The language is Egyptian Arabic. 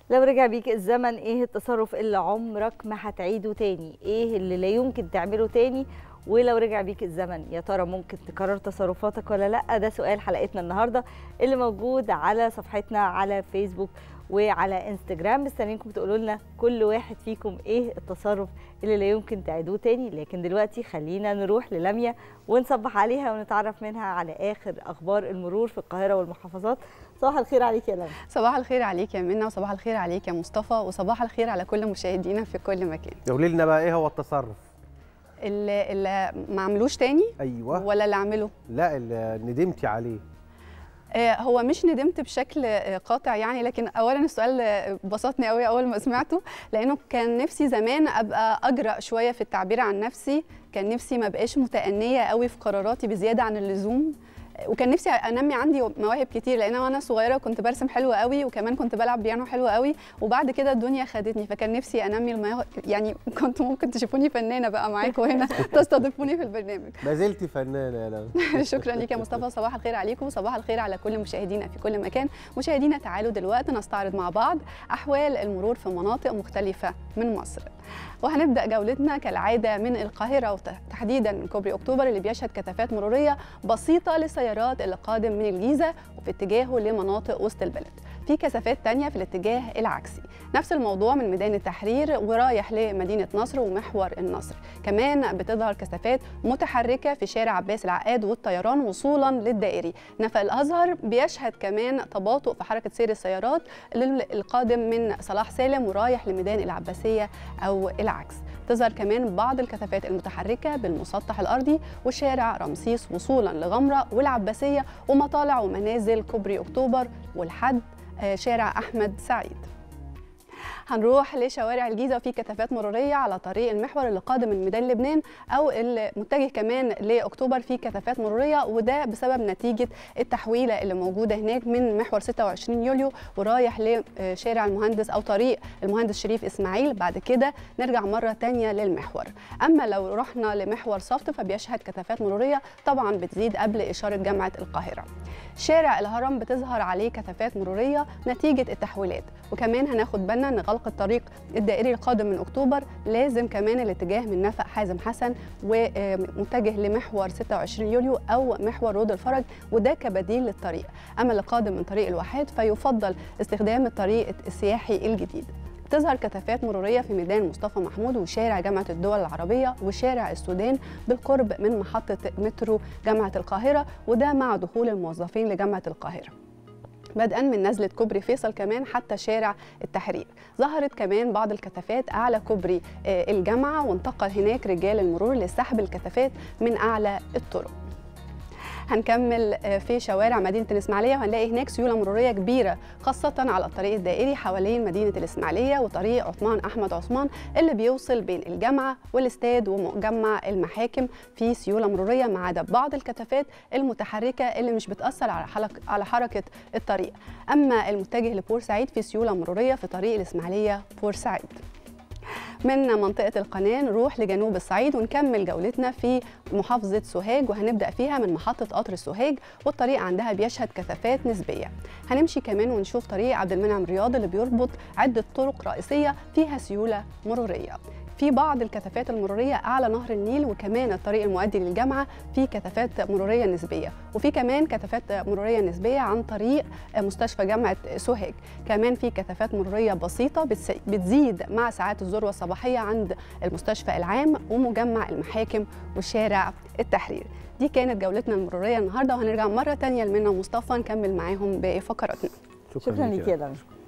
لو رجع بيك الزمن ايه التصرف اللي عمرك ما هتعيده تاني ايه اللي لا يمكن تعمله تاني ولو رجع بيك الزمن يا ترى ممكن تكرر تصرفاتك ولا لا ده سؤال حلقتنا النهارده اللي موجود على صفحتنا على فيسبوك وعلى انستجرام مستنيينكم تقولوا لنا كل واحد فيكم ايه التصرف اللي لا يمكن تعيدوه تاني لكن دلوقتي خلينا نروح للميا ونصبح عليها ونتعرف منها على اخر اخبار المرور في القاهره والمحافظات صباح الخير عليك يا لميا صباح الخير عليك يا منى وصباح الخير عليك يا مصطفى وصباح الخير على كل مشاهدينا في كل مكان قولي لنا بقى ايه هو التصرف اللي, اللي ما عملوش تاني ايوه ولا اللي عمله لا اللي ندمتي عليه آه، هو مش ندمت بشكل آه، قاطع يعني لكن اولا السؤال آه، بسطني قوي اول ما سمعته لانه كان نفسي زمان ابقى اجرأ شويه في التعبير عن نفسي كان نفسي ما بقاش متأنية قوي في قراراتي بزياده عن اللزوم وكان نفسي انمي عندي مواهب كتير لان أنا وانا صغيره كنت برسم حلو قوي وكمان كنت بلعب بيانو حلو قوي وبعد كده الدنيا خدتني فكان نفسي انمي المواهب يعني كنت ممكن تشوفوني فنانه بقى معاكم هنا تستضيفوني في البرنامج ما زلتي فنانه يا لميا شكرا ليك يا مصطفى صباح الخير عليكم وصباح الخير على كل مشاهدينا في كل مكان مشاهدينا تعالوا دلوقتي نستعرض مع بعض احوال المرور في مناطق مختلفه من مصر وهنبدا جولتنا كالعاده من القاهره وتحديدا من كوبري اكتوبر اللي بيشهد كثافات مروريه بسيطه للسيارات اللي قادم من الجيزه وفي اتجاهه لمناطق وسط البلد في كثافات تانية في الاتجاه العكسي نفس الموضوع من ميدان التحرير ورايح لمدينة نصر ومحور النصر كمان بتظهر كثافات متحركة في شارع عباس العقاد والطيران وصولا للدائري نفق الأزهر بيشهد كمان تباطؤ في حركة سير السيارات القادم من صلاح سالم ورايح لميدان العباسية أو العكس تظهر كمان بعض الكثافات المتحركة بالمسطح الأرضي وشارع رمسيس وصولا لغمرة والعباسية ومطالع ومنازل كوبري أكتوبر والحد آه، شارع أحمد سعيد هنروح لشوارع الجيزه وفي كثافات مروريه على طريق المحور اللي قادم من ميدان لبنان او المتجه كمان لاكتوبر في كثافات مروريه وده بسبب نتيجه التحويله اللي موجوده هناك من محور 26 يوليو ورايح لشارع المهندس او طريق المهندس شريف اسماعيل بعد كده نرجع مره ثانيه للمحور اما لو رحنا لمحور صفت فبيشهد كثافات مروريه طبعا بتزيد قبل اشاره جامعه القاهره شارع الهرم بتظهر عليه كثافات مروريه نتيجه التحويلات وكمان هناخد بالنا ان غلق الطريق الدائري القادم من اكتوبر لازم كمان الاتجاه من نفق حازم حسن ومتجه لمحور 26 يوليو او محور رود الفرج وده كبديل للطريق اما اللي قادم من طريق الواحات فيفضل استخدام الطريق السياحي الجديد تظهر كثافات مرورية في ميدان مصطفى محمود وشارع جامعة الدول العربية وشارع السودان بالقرب من محطة مترو جامعة القاهرة وده مع دخول الموظفين لجامعة القاهرة بدءا من نزلة كوبري فيصل كمان حتى شارع التحرير ظهرت كمان بعض الكثافات أعلى كوبري آه، الجامعة وانتقل هناك رجال المرور لسحب الكثافات من أعلى الطرق هنكمل آه، في شوارع مدينه الاسماعيليه وهنلاقي هناك سيوله مروريه كبيره خاصه على الطريق الدائري حوالين مدينه الاسماعيليه وطريق عثمان احمد عثمان اللي بيوصل بين الجامعه والاستاد ومجمع المحاكم في سيوله مروريه ما عدا بعض الكثافات المتحركه اللي مش بتاثر على حلق على حركه الطريق اما المتجه لبورسعيد في سيوله مروريه في طريق الاسماعيليه بورسعيد من منطقة القناة نروح لجنوب الصعيد ونكمل جولتنا في محافظة سوهاج وهنبدأ فيها من محطة قطر سوهاج والطريق عندها بيشهد كثافات نسبية هنمشي كمان ونشوف طريق عبد المنعم رياض اللي بيربط عدة طرق رئيسية فيها سيولة مرورية في بعض الكثافات المروريه اعلى نهر النيل وكمان الطريق المؤدي للجامعه في كثافات مروريه نسبيه وفي كمان كثافات مروريه نسبيه عن طريق مستشفى جامعه سوهاج كمان في كثافات مروريه بسيطه بتزيد مع ساعات الذروه الصباحيه عند المستشفى العام ومجمع المحاكم وشارع التحرير دي كانت جولتنا المروريه النهارده وهنرجع مره ثانيه لمنى ومصطفى نكمل معاهم باقي فقراتنا شكرا ليك يا دمشق